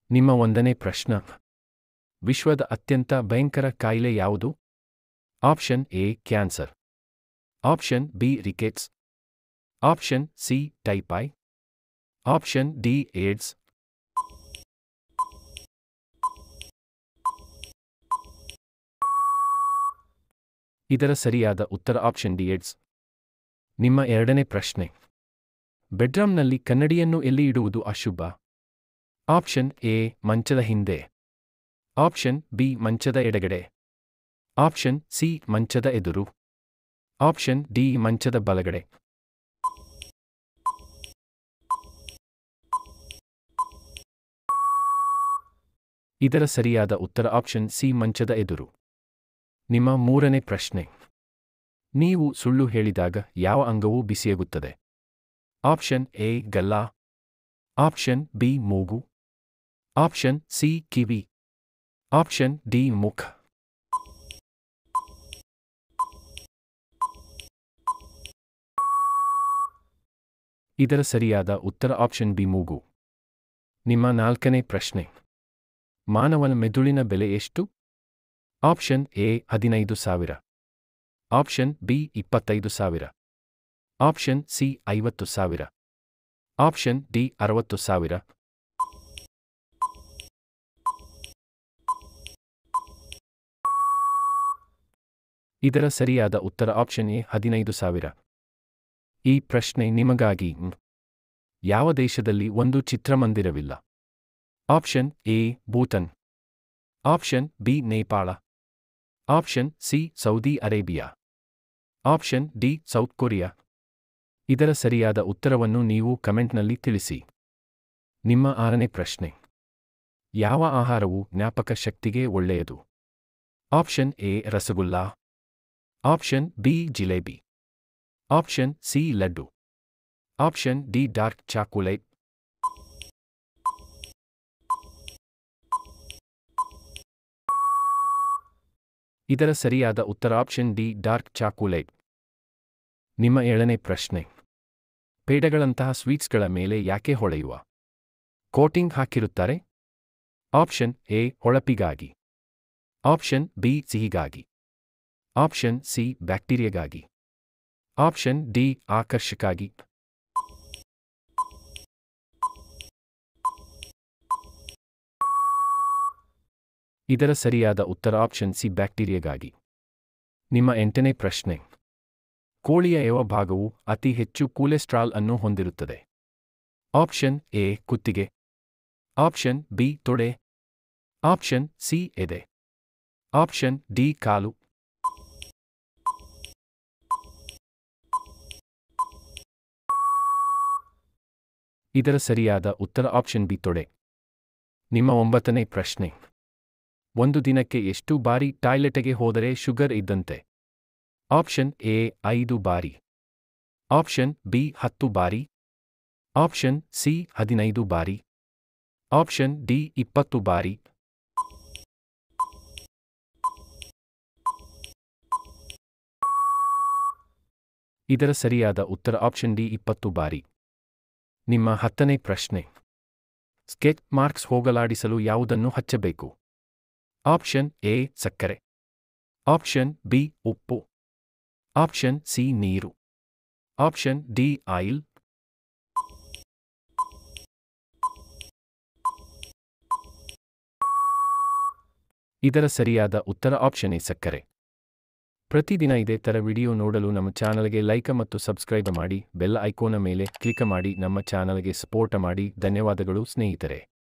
ನಿಮ್ಮ ಒಂದನೇ ಪ್ರಶ್ನ ವಿಶ್ವದ ಅತ್ಯಂತ ಭಯಂಕರ ಕಾಯಿಲೆ ಯಾವುದು option A cancer option B rickets option C ಟೈಪೈ ಆಪ್ಷನ್ ಡಿ ಏಡ್ಸ್ ಇದರ ಸರಿಯಾದ ಉತ್ತರ ಆಪ್ಷನ್ ಡಿ ಏಡ್ಸ್ ನಿಮ್ಮ ಎರಡನೇ ಪ್ರಶ್ನೆ ಬೆಡ್ರೂಮ್ನಲ್ಲಿ ಕನ್ನಡಿಯನ್ನು ಎಲ್ಲಿ ಇಡುವುದು ಅಶುಭ ಆಪ್ಷನ್ ಎ ಮಂಚದ ಹಿಂದೆ ಆಪ್ಷನ್ ಬಿ ಮಂಚದ ಎಡಗಡೆ ಆಪ್ಷನ್ ಸಿ ಮಂಚದ ಎದುರು ಆಪ್ಷನ್ ಡಿ ಮಂಚದ ಬಲಗಡೆ ಇದರ ಸರಿಯಾದ ಉತ್ತರ ಆಪ್ಷನ್ ಸಿ ಮಂಚದ ಎದುರು ನಿಮ್ಮ ಮೂರನೇ ಪ್ರಶ್ನೆ ನೀವು ಸುಳ್ಳು ಹೇಳಿದಾಗ ಯಾವ ಅಂಗವು ಬಿಸಿಯಾಗುತ್ತದೆ ಆಪ್ಷನ್ ಎ ಗಲ್ಲ ಆಪ್ಷನ್ ಬಿ ಮೂಗು ಆಪ್ಷನ್ ಸಿ ಕಿವಿ ಆಪ್ಷನ್ ಡಿ ಮುಖ ಇದರ ಸರಿಯಾದ ಉತ್ತರ ಆಪ್ಷನ್ ಬಿ ಮೂಗು ನಿಮ್ಮ ನಾಲ್ಕನೇ ಪ್ರಶ್ನೆ ಮಾನವನ ಮೆದುಳಿನ ಬೆಲೆ ಎಷ್ಟು ಆಪ್ಷನ್ ಎ ಹದಿನೈದು ಸಾವಿರ ಆಪ್ಷನ್ ಬಿ ಇಪ್ಪತ್ತೈದು ಸಾವಿರ ಆಪ್ಷನ್ ಸಿ ಐವತ್ತು ಸಾವಿರ ಆಪ್ಷನ್ ಡಿ ಅರವತ್ತು ಸಾವಿರ ಇದರ ಸರಿಯಾದ ಉತ್ತರ ಆಪ್ಷನ್ ಎ ಹದಿನೈದು ಸಾವಿರ ಈ ಪ್ರಶ್ನೆ ನಿಮಗಾಗಿ ಮ್. ಯಾವ ದೇಶದಲ್ಲಿ ಒಂದು ಚಿತ್ರಮಂದಿರವಿಲ್ಲ option A Bhutan option B Nepal option C Saudi Arabia option D South Korea ಇದರ ಸರಿಯಾದ ಉತ್ತರವನ್ನು ನೀವು ಕಮೆಂಟ್ನಲ್ಲಿ ತಿಳಿಸಿ ನಿಮ್ಮ ಆರನೇ ಪ್ರಶ್ನೆ ಯಾವ ಆಹಾರವು ಜ್ಞಾಪಕ ಶಕ್ತಿಗೆ ಒಳ್ಳೆಯದು option A rasgulla option B jalebi option C laddu option D dark chocolate ಇದರ ಸರಿಯಾದ ಉತ್ತರ ಆಪ್ಷನ್ ಡಿ ಡಾರ್ಕ್ ಚಾಕೊಲೇಟ್ ನಿಮ್ಮ ಏಳನೇ ಪ್ರಶ್ನೆ ಪೇಡಗಳಂತಹ ಸ್ವೀಟ್ಸ್ಗಳ ಮೇಲೆ ಯಾಕೆ ಹೊಳೆಯುವ ಕೋಟಿಂಗ್ ಹಾಕಿರುತ್ತಾರೆ ಆಪ್ಷನ್ ಎ ಹೊಳಪಿಗಾಗಿ ಆಪ್ಷನ್ ಬಿ ಸಿಹಿಗಾಗಿ ಆಪ್ಷನ್ ಸಿ ಬ್ಯಾಕ್ಟೀರಿಯಾಗಾಗಿ ಆಪ್ಷನ್ ಡಿ ಆಕರ್ಷಕ್ಕಾಗಿ ಇದರ ಸರಿಯಾದ ಉತ್ತರ ಆಪ್ಷನ್ ಸಿ ಬ್ಯಾಕ್ಟೀರಿಯಾಗಾಗಿ ನಿಮ್ಮ ಎಂಟನೇ ಪ್ರಶ್ನೆ ಕೋಳಿಯ ಯಾವ ಭಾಗವು ಅತಿ ಹೆಚ್ಚು ಕೊಲೆಸ್ಟ್ರಾಲ್ ಅನ್ನು ಹೊಂದಿರುತ್ತದೆ ಆಪ್ಷನ್ ಎ ಕುತ್ತಿಗೆ ಆಪ್ಷನ್ ಬಿ ತೊಡೆ ಆಪ್ಷನ್ ಸಿ ಎದೆ ಆಪ್ಷನ್ ಡಿ ಕಾಲು ಇದರ ಸರಿಯಾದ ಉತ್ತರ ಆಪ್ಷನ್ ಬಿ ತೊಡೆ ನಿಮ್ಮ ಒಂಬತ್ತನೇ ಪ್ರಶ್ನೆ ಒಂದು ದಿನಕ್ಕೆ ಎಷ್ಟು ಬಾರಿ ಟಾಯ್ಲೆಟ್ಗೆ ಹೋದರೆ ಶುಗರ್ ಇದ್ದಂತೆ ಆಪ್ಷನ್ ಎ ಐದು ಬಾರಿ ಆಪ್ಷನ್ ಬಿ ಹತ್ತು ಬಾರಿ ಆಪ್ಷನ್ ಸಿ ಹದಿನೈದು ಬಾರಿ ಆಪ್ಷನ್ ಡಿ ಇಪ್ಪತ್ತು ಬಾರಿ ಇದರ ಸರಿಯಾದ ಉತ್ತರ ಆಪ್ಷನ್ ಡಿ ಇಪ್ಪತ್ತು ಬಾರಿ ನಿಮ್ಮ ಹತ್ತನೇ ಪ್ರಶ್ನೆ ಸ್ಕೆಚ್ ಮಾರ್ಕ್ಸ್ ಹೋಗಲಾಡಿಸಲು ಯಾವುದನ್ನು ಹಚ್ಚಬೇಕು ಆಪ್ಷನ್ ಎ ಸಕ್ಕರೆ ಆಪ್ಷನ್ ಬಿ ಉಪ್ಪು ಆಪ್ಷನ್ ಸಿ ನೀರು ಆಪ್ಷನ್ ಡಿ ಆಯಿಲ್ ಇದರ ಸರಿಯಾದ ಉತ್ತರ ಆಪ್ಷನ್ ಎ ಸಕ್ಕರೆ ಪ್ರತಿದಿನ ಇದೇ ಥರ ವಿಡಿಯೋ ನೋಡಲು ನಮ್ಮ ಚಾನಲ್ಗೆ ಲೈಕ್ ಮತ್ತು ಸಬ್ಸ್ಕ್ರೈಬ್ ಮಾಡಿ ಬೆಲ್ ಐಕೋನ ಮೇಲೆ ಕ್ಲಿಕ್ ಮಾಡಿ ನಮ್ಮ ಚಾನಲ್ಗೆ ಸಪೋರ್ಟ್ ಮಾಡಿ ಧನ್ಯವಾದಗಳು ಸ್ನೇಹಿತರೆ